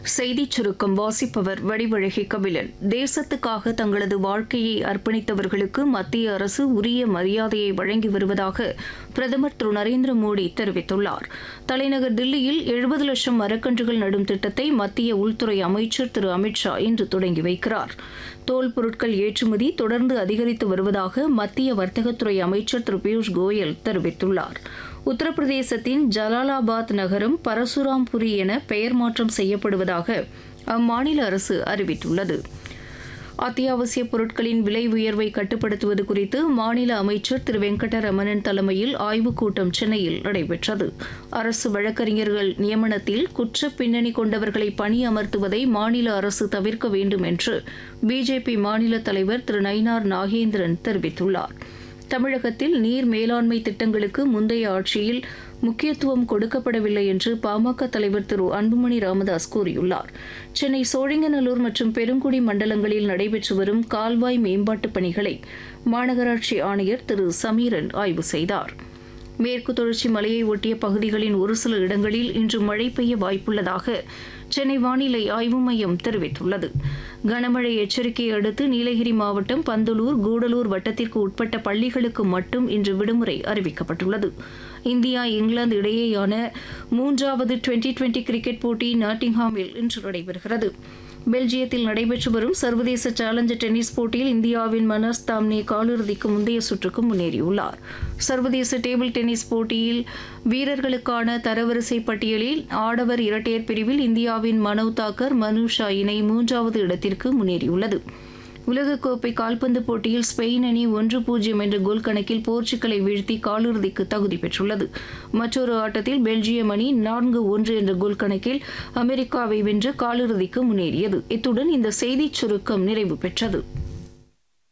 செய்திச் சுருக்கம் வாசிப்பவர் வடிவழகி கபிலன் தேசத்துக்காக தங்களது வாழ்க்கையை அர்ப்பணித்தவர்களுக்கு மத்திய அரசு உரிய மரியாதையை வழங்கி வருவதாக பிரதமர் திரு நரேந்திர மோடி தெரிவித்துள்ளார் தலைநகர் தில்லியில் எழுபது லட்சம் மரக்கன்றுகள் நடும் திட்டத்தை மத்திய உள்துறை அமைச்சர் திரு அமித்ஷா இன்று தொடங்கி வைக்கிறார் தோல் பொருட்கள் ஏற்றுமதி தொடர்ந்து அதிகரித்து வருவதாக மத்திய வர்த்தகத்துறை அமைச்சர் திரு பியூஷ் கோயல் தெரிவித்துள்ளார் உத்தரப்பிரதேசத்தின் ஜலாலாபாத் நகரம் பரசுராம்புரி என பெயர் மாற்றம் செய்யப்படுவதாக அம்மாநில அரசு அறிவித்துள்ளது அத்தியாவசிய பொருட்களின் விலை உயர்வை கட்டுப்படுத்துவது குறித்து மாநில அமைச்சர் திரு வெங்கடரமணன் தலைமையில் ஆய்வுக் கூட்டம் சென்னையில் நடைபெற்றது அரசு வழக்கறிஞர்கள் நியமனத்தில் குற்ற பின்னணி கொண்டவர்களை பணி அமர்த்துவதை மாநில அரசு தவிர்க்க வேண்டும் என்று பிஜேபி மாநில தலைவர் திரு நயினார் நாகேந்திரன் தெரிவித்துள்ளார் தமிழகத்தில் நீர் மேலாண்மை திட்டங்களுக்கு முந்தைய ஆட்சியில் முக்கியத்துவம் கொடுக்கப்படவில்லை என்று பாமக தலைவர் திரு அன்புமணி ராமதாஸ் கூறியுள்ளார் சென்னை சோழிங்கநல்லூர் மற்றும் பெருங்குடி மண்டலங்களில் நடைபெற்று வரும் கால்வாய் மேம்பாட்டுப் பணிகளை மாநகராட்சி ஆணையர் திரு சமீரன் ஆய்வு செய்தார் மேற்கு தொடர்ச்சி மலையை ஒட்டிய பகுதிகளின் ஒரு சில இடங்களில் இன்று மழை பெய்ய வாய்ப்புள்ளதாக சென்னை வானிலை ஆய்வு மையம் தெரிவித்துள்ளது கனமழை எச்சரிக்கையை அடுத்து நீலகிரி மாவட்டம் பந்தலூர் கூடலூர் வட்டத்திற்கு உட்பட்ட பள்ளிகளுக்கு மட்டும் இன்று விடுமுறை அறிவிக்கப்பட்டுள்ளது இந்தியா இங்கிலாந்து இடையேயான மூன்றாவது டுவெண்டி டுவெண்டி கிரிக்கெட் போட்டி நாட்டிங்ஹாமில் இன்று நடைபெறுகிறது பெல்ஜியத்தில் நடைபெற்று வரும் சர்வதேச சேலஞ்சர் டென்னிஸ் போட்டியில் இந்தியாவின் மனஸ் தாம்னே காலிறுதிக்கு முந்தைய சுற்றுக்கு முன்னேறியுள்ளார் சர்வதேச டேபிள் டென்னிஸ் போட்டியில் வீரர்களுக்கான தரவரிசை பட்டியலில் ஆடவர் இரட்டையர் பிரிவில் இந்தியாவின் மனவ் தாக்கர் மனுஷா இணை மூன்றாவது இடத்திற்கு முன்னேறியுள்ளது உலகக்கோப்பை கால்பந்து போட்டியில் ஸ்பெயின் அணி ஒன்று பூஜ்ஜியம் என்ற கோல் கணக்கில் போர்ச்சுக்கலை வீழ்த்தி காலிறுதிக்கு தகுதி பெற்றுள்ளது மற்றொரு ஆட்டத்தில் பெல்ஜியம் அணி நான்கு ஒன்று என்ற கோல் கணக்கில் அமெரிக்காவை வென்று காலிறுதிக்கு முன்னேறியது இத்துடன் இந்த செய்திச் சுருக்கம் நிறைவு பெற்றது